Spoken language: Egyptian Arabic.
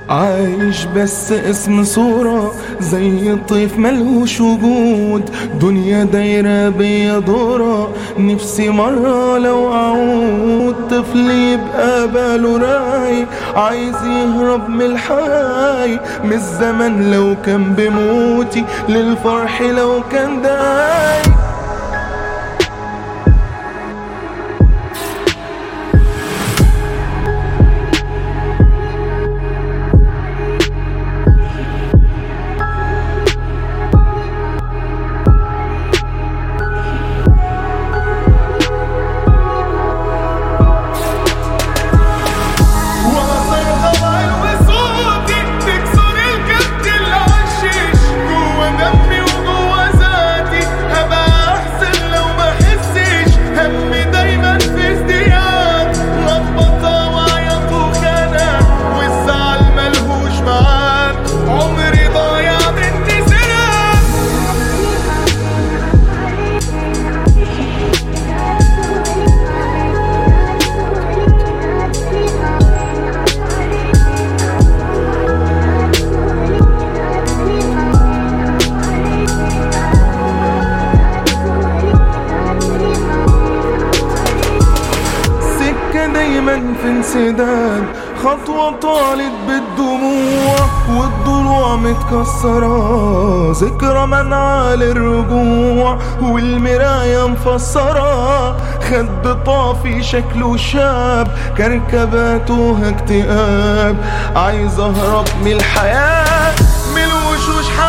عايش بس اسم صورة زي الطيف ملهوش وجود دنيا دايرة بيا دورة نفسي مرة لو أعود طفل يبقى باله راي عايز يهرب من الحي من الزمن لو كان بموتي للفرح لو كان داي دايما في انسداد خطوة طالت بالدموع والضلوع متكسرة ذكرى منع للرجوع والمراية مفسرة خد طافي شكله شاب كركباته اكتئاب عايز اهرب من الحياة من الوشوش